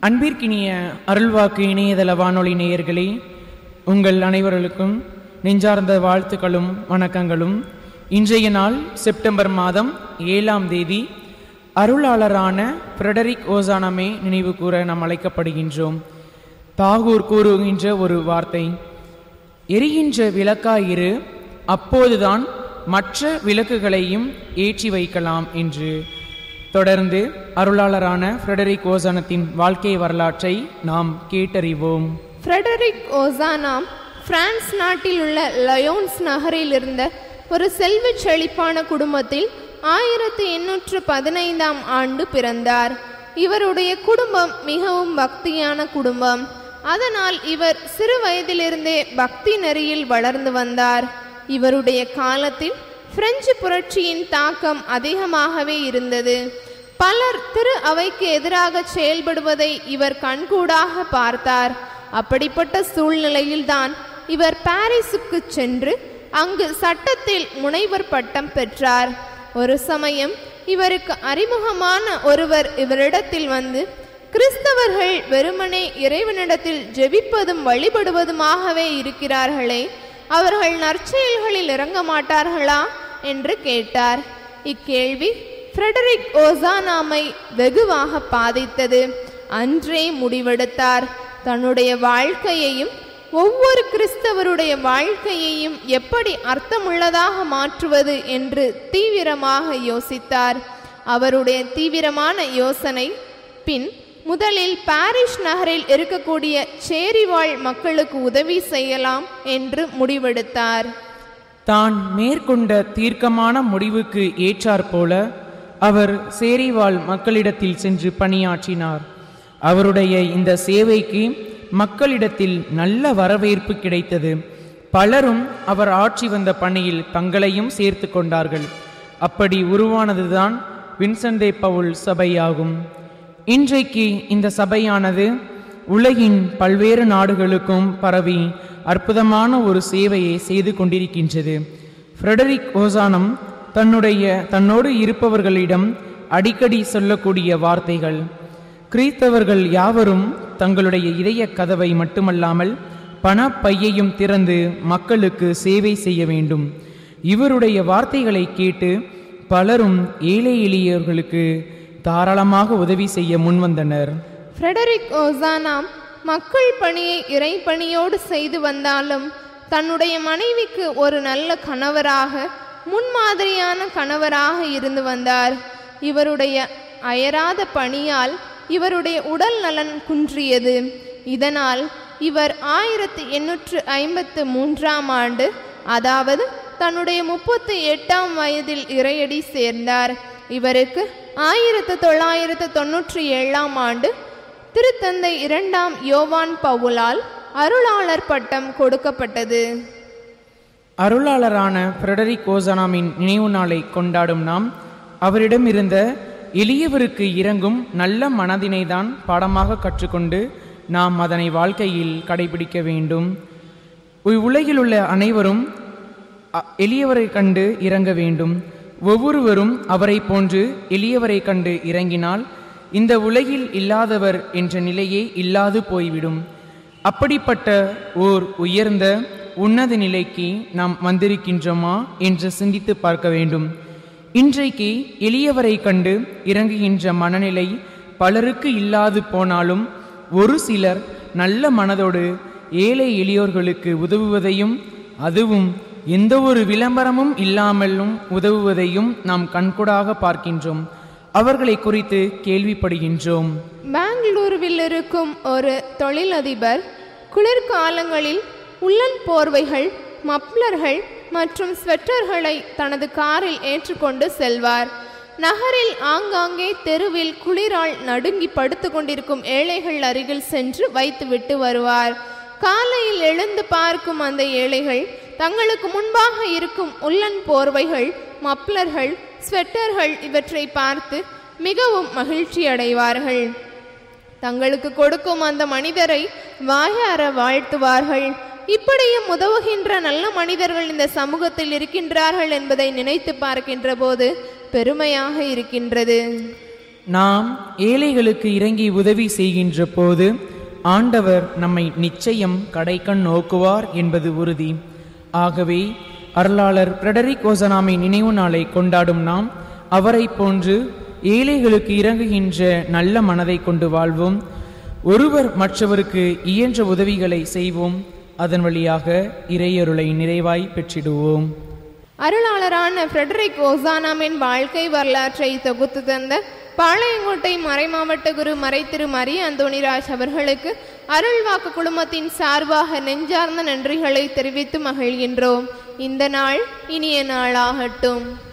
அன்பிற்கினிய அருள்வாக்கு இணையதள வானொலி நேயர்களே உங்கள் அனைவர்களுக்கும் நெஞ்சார்ந்த வாழ்த்துக்களும் வணக்கங்களும் இன்றைய நாள் செப்டம்பர் மாதம் ஏழாம் தேதி அருளாளரான ஃப்ரெடரிக் ஓசானமே நினைவு கூற நாம் அழைக்கப்படுகின்றோம் தாகூர் கூறுகின்ற ஒரு வார்த்தை எரிகின்ற விளக்காயிரு அப்போதுதான் மற்ற விளக்குகளையும் ஏற்றி வைக்கலாம் என்று தொடர்ந்து அருளாளரான ஃப்ரெடரிக் ஓசானத்தின் வாழ்க்கை வரலாற்றை நாம் கேட்டறிவோம் ஃப்ரெடரிக் ஓசானா பிரான்ஸ் நாட்டில் உள்ள லயோன்ஸ் நகரில் இருந்த ஒரு செல்வச் செழிப்பான குடும்பத்தில் ஆயிரத்தி எண்ணூற்று பதினைந்தாம் ஆண்டு பிறந்தார் இவருடைய குடும்பம் மிகவும் பக்தியான குடும்பம் அதனால் இவர் சிறு வயதிலிருந்தே பக்தி நெறியில் வளர்ந்து வந்தார் இவருடைய காலத்தில் பிரெஞ்சு புரட்சியின் தாக்கம் அதிகமாகவே இருந்தது பலர் திரு அவைக்கு எதிராக செயல்படுவதை இவர் கண்கூடாக பார்த்தார் அப்படிப்பட்ட சூழ்நிலையில்தான் இவர் பாரிஸுக்கு சென்று அங்கு சட்டத்தில் முனைவர் பட்டம் பெற்றார் ஒரு சமயம் இவருக்கு அறிமுகமான ஒருவர் இவரிடத்தில் வந்து கிறிஸ்தவர்கள் வெறுமனே இறைவனிடத்தில் ஜெபிப்பதும் வழிபடுவதுமாகவே இருக்கிறார்களே அவர்கள் நற்செயல்களில் இறங்க மாட்டார்களா என்று கேட்டார் இக்கேள்வி ஃப்ரெடரிக் ஓசானாமை வெகுவாக பாதித்தது அன்றே முடிவெடுத்தார் தன்னுடைய வாழ்க்கையையும் ஒவ்வொரு கிறிஸ்தவருடைய வாழ்க்கையையும் எப்படி அர்த்தமுள்ளதாக மாற்றுவது என்று தீவிரமாக யோசித்தார் அவருடைய தீவிரமான யோசனை பின் முதலில் பாரிஸ் நகரில் இருக்கக்கூடிய சேரிவாழ் மக்களுக்கு உதவி செய்யலாம் என்று முடிவெடுத்தார் தான் மேற்கொண்ட தீர்க்கமான முடிவுக்கு ஏற்றாற்போல அவர் சேரிவாழ் மக்களிடத்தில் சென்று பணியாற்றினார் அவருடைய இந்த சேவைக்கு மக்களிடத்தில் நல்ல வரவேற்பு கிடைத்தது பலரும் அவர் ஆட்சி வந்த பணியில் தங்களையும் சேர்த்து கொண்டார்கள் அப்படி உருவானதுதான் வின்சென்டே பவுல் சபையாகும் இன்றைக்கு இந்த சபையானது உலகின் பல்வேறு நாடுகளுக்கும் பரவி அற்புதமான ஒரு சேவையை செய்து கொண்டிருக்கின்றது ஃப்ரெடரிக் ஓசானம் தன்னுடைய தன்னோடு இருப்பவர்களிடம் அடிக்கடி சொல்லக்கூடிய வார்த்தைகள் கிறிஸ்தவர்கள் யாவரும் தங்களுடைய இதய கதவை மட்டுமல்லாமல் பணப்பையையும் திறந்து மக்களுக்கு சேவை செய்ய வேண்டும் இவருடைய வார்த்தைகளை கேட்டு பலரும் ஏழை எளியவர்களுக்கு தாராளமாக உதவி செய்ய முன்வந்தனர் ஃப்ரெடரிக் ஓசானா மக்கள் பணியை இறைப்பணியோடு செய்து வந்தாலும் தன்னுடைய மனைவிக்கு ஒரு நல்ல கணவராக முன்மாதிரியான கணவராக இருந்து வந்தார் இவருடைய அயராத பணியால் இவருடைய உடல் நலன் குன்றியது இதனால் இவர் ஆயிரத்தி எண்ணூற்று ஐம்பத்து மூன்றாம் ஆண்டு அதாவது தன்னுடைய முப்பத்தி எட்டாம் வயதில் இறையடி சேர்ந்தார் இவருக்கு ஆயிரத்து தொள்ளாயிரத்து தொன்னூற்றி ஏழாம் ஆண்டு திருத்தந்தை இரண்டாம் யோவான் பவுலால் அருளாளர் பட்டம் கொடுக்கப்பட்டது அருளாளரான ஃப்ரெடரிக் ஓசனாமின் நினைவு நாளை கொண்டாடும் நாம் அவரிடம் இருந்த எளியவருக்கு இறங்கும் நல்ல மனதினை தான் பாடமாக கற்றுக்கொண்டு நாம் அதனை வாழ்க்கையில் கடைபிடிக்க வேண்டும் உலகில் உள்ள அனைவரும் அ- எளியவரை கண்டு இறங்க வேண்டும் ஒவ்வொருவரும் அவரை போன்று எளியவரை கண்டு இறங்கினால் இந்த உலகில் இல்லாதவர் என்ற நிலையே இல்லாது போய்விடும் அப்படிப்பட்ட ஓர் உயர்ந்த உன்னத நிலைக்கு நாம் வந்திருக்கின்றோமா என்று சிந்தித்து பார்க்க வேண்டும் இன்றைக்கு எளியவரை கண்டு இறங்குகின்ற மனநிலை பலருக்கு இல்லாது போனாலும் ஒரு சிலர் நல்ல மனதோடு ஏழை எளியோர்களுக்கு உதவுவதையும் அதுவும் எந்த ஒரு விளம்பரமும் இல்லாமலும் உதவுவதையும் நாம் கண்கூடாக பார்க்கின்றோம் அவர்களை குறித்து கேள்விப்படுகின்றோம் பெங்களூருவில் இருக்கும் ஒரு தொழிலதிபர் குளிர்காலங்களில் உள்ளன் போர்வைகள் மப்ளர்கள் மற்றும் ஸ்வெட்டர்களை தனது காரில் ஏற்றுக்கொண்டு செல்வார் நகரில் ஆங்காங்கே தெருவில் குளிரால் நடுங்கி படுத்து கொண்டிருக்கும் ஏழைகள் அருகில் சென்று வைத்துவிட்டு வருவார் காலையில் எழுந்து பார்க்கும் அந்த ஏழைகள் தங்களுக்கு முன்பாக இருக்கும் உள்ளன் போர்வைகள் மப்ளர்கள் ஸ்வெட்டர்கள் இவற்றை பார்த்து மிகவும் மகிழ்ச்சி அடைவார்கள் தங்களுக்கு கொடுக்கும் அந்த மனிதரை வாயார வாழ்த்துவார்கள் இப்படியும் உதவுகின்ற நல்ல மனிதர்கள் இந்த சமூகத்தில் இருக்கின்றார்கள் என்பதை நினைத்து பார்க்கின்ற போது பெருமையாக இருக்கின்றது நாம் ஏழைகளுக்கு இறங்கி உதவி செய்கின்ற போது ஆண்டவர் நம்மை நிச்சயம் கடைக்கண் நோக்குவார் என்பது உறுதி ஆகவே அருளாளர் பிரெடரிக் ஓசனாமை நினைவு நாளை கொண்டாடும் நாம் அவரைப் போன்று ஏழைகளுக்கு இறங்குகின்ற நல்ல மனதை கொண்டு வாழ்வோம் ஒருவர் மற்றவருக்கு இயன்ற உதவிகளை செய்வோம் அதன் வழியாக இறையருளை நிறைவாய் பெற்றிடுவோம் அருளாளரான ஃப்ரெடரிக் ஓசானாமின் வாழ்க்கை வரலாற்றை தொகுத்து தந்த பாளையங்கோட்டை மறைமாவட்ட குரு மறைத்திரு மரிய அந்தோணிராஜ் அவர்களுக்கு அருள்வாக்கு குழுமத்தின் சார்பாக நெஞ்சார்ந்த நன்றிகளை தெரிவித்து மகிழ்கின்றோம் இந்த நாள் இனிய நாளாகட்டும்